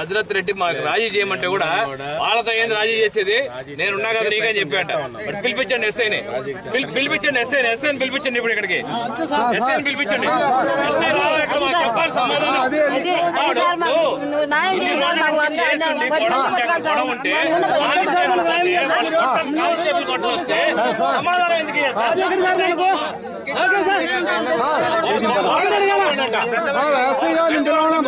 హజరత్ రెడ్డి మాకు రాజీ చేయమంటే కూడా వాళ్ళతో ఏంది రాజీ చేసేది నేను ఉన్నా కదా నీకని చెప్పాట మరి పిలిపించండి ఎస్ఐని పిలిపించండి ఎస్ఐని ఎస్ఐని పిలిపించండి ఇప్పుడు ఇక్కడికి ఎస్ఐని పిలిపించండి ఎస్ఐ రావాలి ఇక్కడ మాకు చెప్పాలి సమాధానం అదే అదే సార్ మాకు నువ్వు న్యాయం ఇన్ని చేయాలి రోజుల మాకు నుంచి అన్న- చేస్తుండి, వడ్డీ గొడవ ఉంటే, కొట్టాలి సార్. గొడవ ఉంటే, నన్ను ఉన్న వడ్డీ కానిస్టేబుల్ కొట్టాలి. కొట్టి, వాళ్ళు కొట్టాలి, కానిస్టేబుల్ కొట్టలు వస్తే సమాధానం ఎందుకు ఇయ్యాలి సార్? సార్ ఎస్ఐ గారిని పిలవడం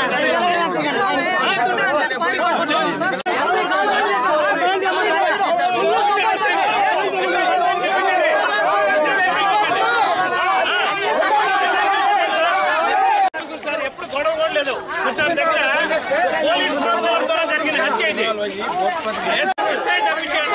సార్ ఎప్పుడు గొడవ కూడా లేదు కుట్టాల దగ్గర పోలీస్ కాంపౌండ్ ద్వారా జరిగిన హత్య ఇది ఎస్ఐ తప్పించాడు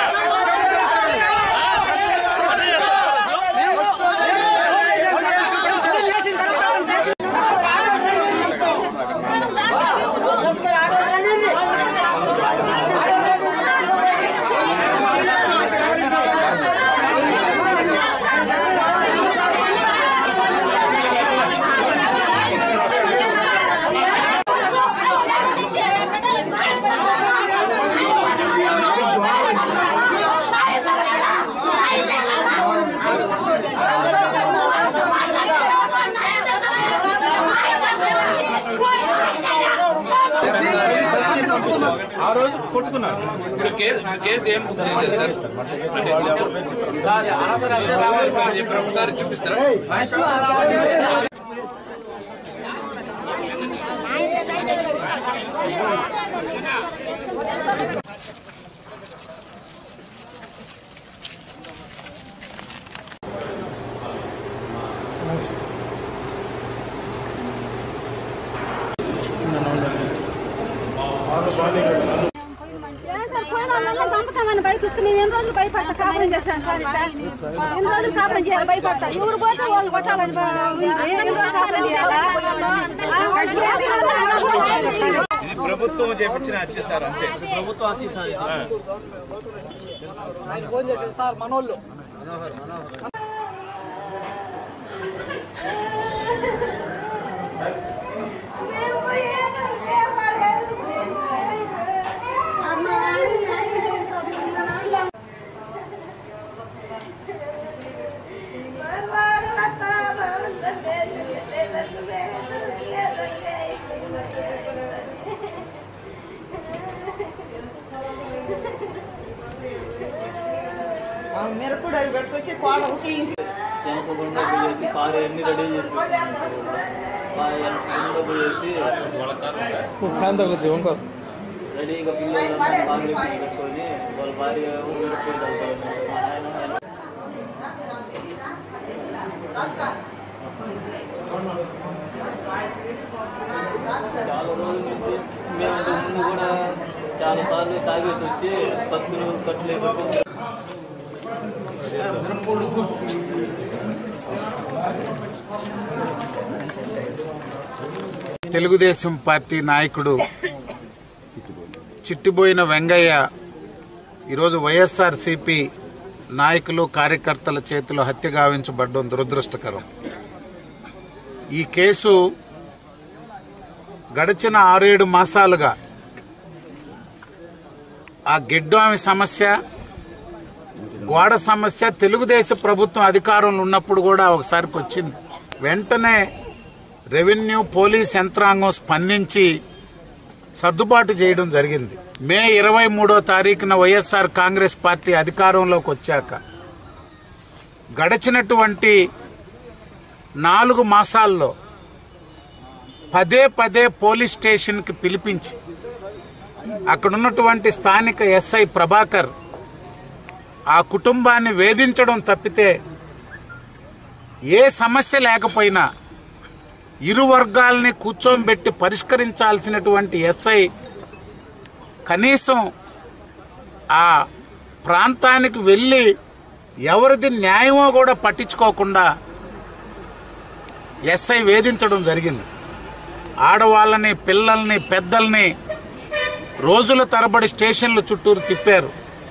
ఇప్పుడు కేసు కేసు ఏం బుక్ చేశారు సార్ అంటే చెప్పారు ఒకసారి చూపిస్తారా సార్ పోయిన వాళ్ళందరూ పంపుతామని భయపిస్తే మేము ఎన్ని రోజులు భయపడతా కాపురం చేస్తాం సార్ ఇట్లా ఎన్ని రోజులు కాపురం చేయాలి భయపడతా ఎవరు పోతే వాళ్ళు కొట్టాలని బా- ఉంది. ఎన్ని రోజులు కాపురం చేయాలా? ఆ, వాళ్ళు చేసి వాళ్ళు ఇది ప్రభుత్వం చేపించిన హత్య సార్ అంతే మిరపడు అవి పెట్టుకొచ్చి కోడ ఒకటి జనపకుండా పోయేసి కారు అన్ని రెడీ చేసి పెట్టినాను సార్ వెనక పోయేసి రెడీగా పిల్లలు కాంగ్రెస్ పెట్టుకొని వాళ్ళ భార్య ఊరికి వెళ్తారు మా నాయన చాలా రోజుల నుంచి మేము ఇంతకు ముందు కూడా చాలా సార్లు తాగేసి వచ్చి కత్తులు కట్లు పట్టుకొని తెలుగుదేశం పార్టీ నాయకుడు చిట్టిబోయిన వెంగయ్య ఈరోజు వైఎస్ఆర్సిపి నాయకులు కార్యకర్తల చేతిలో హత్య గావించబడడం దురదృష్టకరం ఈ కేసు గడిచిన ఆరేడు మాసాలుగా ఆ గిడ్డామి సమస్య గోడ సమస్య తెలుగుదేశం ప్రభుత్వం అధికారంలో ఉన్నప్పుడు కూడా ఒకసారికి వచ్చింది వెంటనే రెవెన్యూ పోలీస్ యంత్రాంగం స్పందించి సర్దుబాటు చేయడం జరిగింది మే ఇరవై మూడో తారీఖున వైఎస్ఆర్ కాంగ్రెస్ పార్టీ అధికారంలోకి వచ్చాక గడిచినటువంటి నాలుగు మాసాల్లో పదే పదే పోలీస్ స్టేషన్కి పిలిపించి అక్కడ ఉన్నటువంటి స్థానిక ఎస్ఐ ప్రభాకర్ ఆ కుటుంబాన్ని వేధించడం తప్పితే ఏ సమస్య లేకపోయినా ఇరు వర్గాల్ని కూర్చోబెట్టి పరిష్కరించాల్సినటువంటి ఎస్ఐ కనీసం ఆ ప్రాంతానికి వెళ్ళి ఎవరిది న్యాయమో కూడా పట్టించుకోకుండా ఎస్ఐ వేధించడం జరిగింది ఆడవాళ్ళని పిల్లల్ని పెద్దల్ని రోజుల తరబడి స్టేషన్ల చుట్టూరు తిప్పారు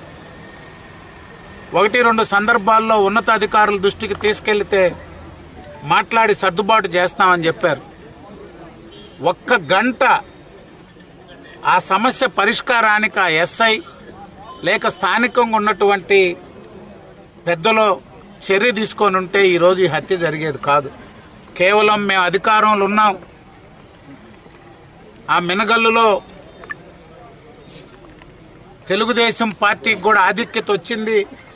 ఒకటి రెండు సందర్భాల్లో ఉన్నతాధికారుల దృష్టికి తీసుకెళ్తే మాట్లాడి సర్దుబాటు చేస్తామని చెప్పారు ఒక్క గంట ఆ సమస్య పరిష్కారానికి ఆ ఎస్ఐ లేక స్థానికంగా ఉన్నటువంటి పెద్దలు చర్య తీసుకొని ఉంటే ఈరోజు ఈ హత్య జరిగేది కాదు కేవలం మేము అధికారంలో ఉన్నాం ఆ మినగల్లులో తెలుగుదేశం పార్టీకి కూడా ఆధిక్యత వచ్చింది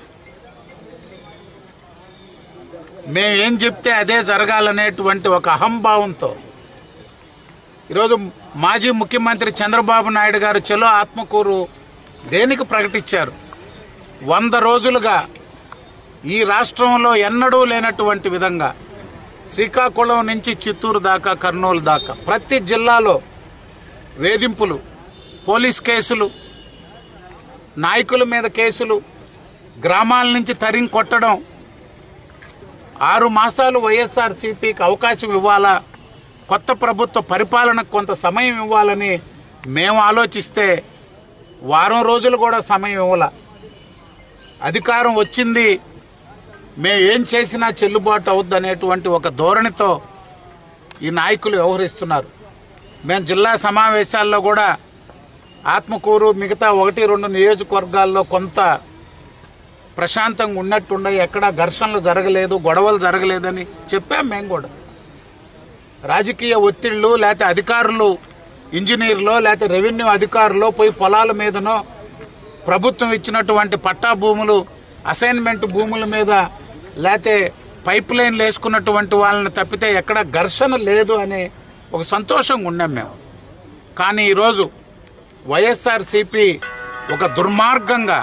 మేము ఏం చెప్తే అదే జరగాలనేటువంటి ఒక అహంభావంతో ఈరోజు మాజీ ముఖ్యమంత్రి చంద్రబాబు నాయుడు గారు చెలో ఆత్మకూరు దేనికి ప్రకటించారు వంద రోజులుగా ఈ రాష్ట్రంలో ఎన్నడూ లేనటువంటి విధంగా శ్రీకాకుళం నుంచి చిత్తూరు దాకా కర్నూలు దాకా ప్రతి జిల్లాలో వేధింపులు పోలీస్ కేసులు నాయకుల మీద కేసులు గ్రామాల నుంచి తరిం కొట్టడం ఆరు మాసాలు వైఎస్ఆర్సీపీకి అవకాశం ఇవ్వాలా కొత్త ప్రభుత్వ పరిపాలనకు కొంత సమయం ఇవ్వాలని మేము ఆలోచిస్తే వారం రోజులు కూడా సమయం ఇవ్వాల అధికారం వచ్చింది మేము ఏం చేసినా చెల్లుబాటు అవుద్ది అనేటువంటి ఒక ధోరణితో ఈ నాయకులు వ్యవహరిస్తున్నారు మేము జిల్లా సమావేశాల్లో కూడా ఆత్మకూరు మిగతా ఒకటి రెండు నియోజకవర్గాల్లో కొంత ప్రశాంతంగా ఉన్నట్టుండే ఎక్కడా ఘర్షణలు జరగలేదు గొడవలు జరగలేదని చెప్పాం మేము కూడా రాజకీయ ఒత్తిళ్ళు లేకపోతే అధికారులు ఇంజనీర్లో లేకపోతే రెవెన్యూ అధికారులు పోయి పొలాల మీదనో ప్రభుత్వం ఇచ్చినటువంటి పట్టా భూములు అసైన్మెంట్ భూముల మీద లేకపోతే పైప్ లైన్లు వేసుకున్నటువంటి వాళ్ళని తప్పితే ఎక్కడ ఘర్షణ లేదు అనే ఒక సంతోషంగా ఉన్నాం మేము కానీ ఈరోజు వైఎస్ఆర్సిపి ఒక దుర్మార్గంగా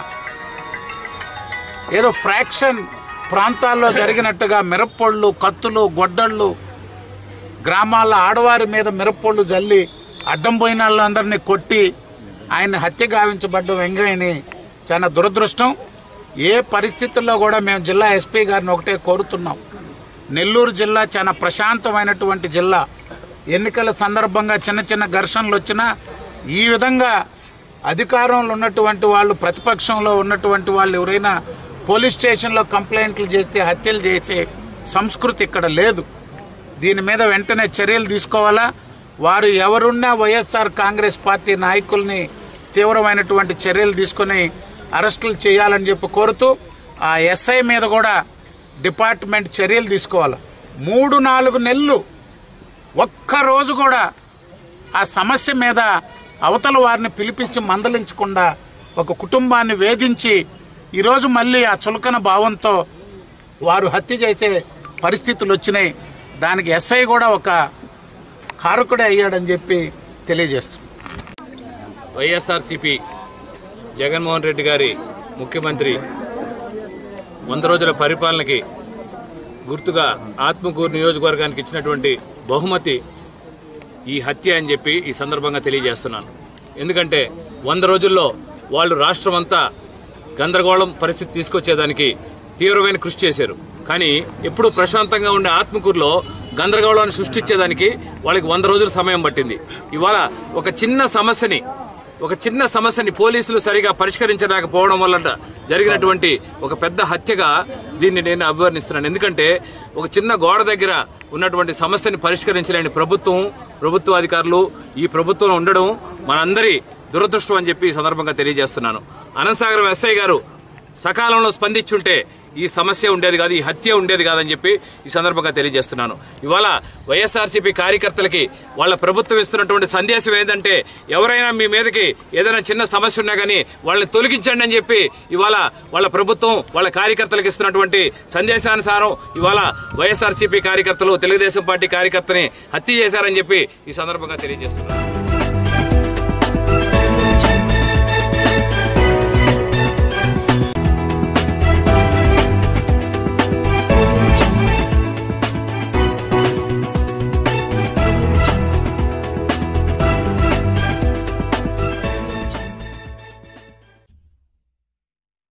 ఏదో ఫ్రాక్షన్ ప్రాంతాల్లో జరిగినట్టుగా మిరప్పొళ్ళు కత్తులు గొడ్డళ్ళు గ్రామాల ఆడవారి మీద మిరప్పొళ్ళు జల్లి అడ్డం పోయిన వాళ్ళందరినీ కొట్టి ఆయన హత్య గావించబడ్డ వెంగయ్యని చాలా దురదృష్టం ఏ పరిస్థితుల్లో కూడా మేము జిల్లా ఎస్పీ గారిని ఒకటే కోరుతున్నాం నెల్లూరు జిల్లా చాలా ప్రశాంతమైనటువంటి జిల్లా ఎన్నికల సందర్భంగా చిన్న చిన్న ఘర్షణలు వచ్చినా ఈ విధంగా అధికారంలో ఉన్నటువంటి వాళ్ళు ప్రతిపక్షంలో ఉన్నటువంటి వాళ్ళు ఎవరైనా పోలీస్ స్టేషన్లో కంప్లైంట్లు చేస్తే హత్యలు చేసే సంస్కృతి ఇక్కడ లేదు దీని మీద వెంటనే చర్యలు తీసుకోవాలా వారు ఎవరున్నా వైఎస్ఆర్ కాంగ్రెస్ పార్టీ నాయకుల్ని తీవ్రమైనటువంటి చర్యలు తీసుకొని అరెస్టులు చేయాలని చెప్పి కోరుతూ ఆ ఎస్ఐ మీద కూడా డిపార్ట్మెంట్ చర్యలు తీసుకోవాలి మూడు నాలుగు నెలలు ఒక్కరోజు కూడా ఆ సమస్య మీద అవతల వారిని పిలిపించి మందలించకుండా ఒక కుటుంబాన్ని వేధించి ఈరోజు మళ్ళీ ఆ చులకన భావంతో వారు హత్య చేసే పరిస్థితులు వచ్చినాయి దానికి ఎస్ఐ కూడా ఒక కారకుడే అయ్యాడని చెప్పి తెలియజేస్తున్నాం వైఎస్ఆర్సిపి జగన్మోహన్ రెడ్డి గారి ముఖ్యమంత్రి వంద రోజుల పరిపాలనకి గుర్తుగా ఆత్మకూరు నియోజకవర్గానికి ఇచ్చినటువంటి బహుమతి ఈ హత్య అని చెప్పి ఈ సందర్భంగా తెలియజేస్తున్నాను ఎందుకంటే వంద రోజుల్లో వాళ్ళు రాష్ట్రం అంతా గందరగోళం పరిస్థితి తీసుకొచ్చేదానికి తీవ్రమైన కృషి చేశారు కానీ ఎప్పుడు ప్రశాంతంగా ఉండే ఆత్మకూరులో గందరగోళాన్ని సృష్టించేదానికి వాళ్ళకి వంద రోజుల సమయం పట్టింది ఇవాళ ఒక చిన్న సమస్యని ఒక చిన్న సమస్యని పోలీసులు సరిగా పరిష్కరించలేకపోవడం వల్ల జరిగినటువంటి ఒక పెద్ద హత్యగా దీన్ని నేను అభివర్ణిస్తున్నాను ఎందుకంటే ఒక చిన్న గోడ దగ్గర ఉన్నటువంటి సమస్యని పరిష్కరించలేని ప్రభుత్వం ప్రభుత్వ అధికారులు ఈ ప్రభుత్వంలో ఉండడం మనందరి దురదృష్టం అని చెప్పి ఈ సందర్భంగా తెలియజేస్తున్నాను అనంతసాగరం ఎస్ఐ గారు సకాలంలో స్పందించుంటే ఈ సమస్య ఉండేది కాదు ఈ హత్య ఉండేది కాదని చెప్పి ఈ సందర్భంగా తెలియజేస్తున్నాను ఇవాళ వైఎస్ఆర్సీపీ కార్యకర్తలకి వాళ్ళ ప్రభుత్వం ఇస్తున్నటువంటి సందేశం ఏంటంటే ఎవరైనా మీ మీదకి ఏదైనా చిన్న సమస్య ఉన్నా కానీ వాళ్ళని తొలగించండి అని చెప్పి ఇవాళ వాళ్ళ ప్రభుత్వం వాళ్ళ కార్యకర్తలకు ఇస్తున్నటువంటి సందేశానుసారం ఇవాళ వైఎస్ఆర్సీపీ కార్యకర్తలు తెలుగుదేశం పార్టీ కార్యకర్తని హత్య చేశారని చెప్పి ఈ సందర్భంగా తెలియజేస్తున్నారు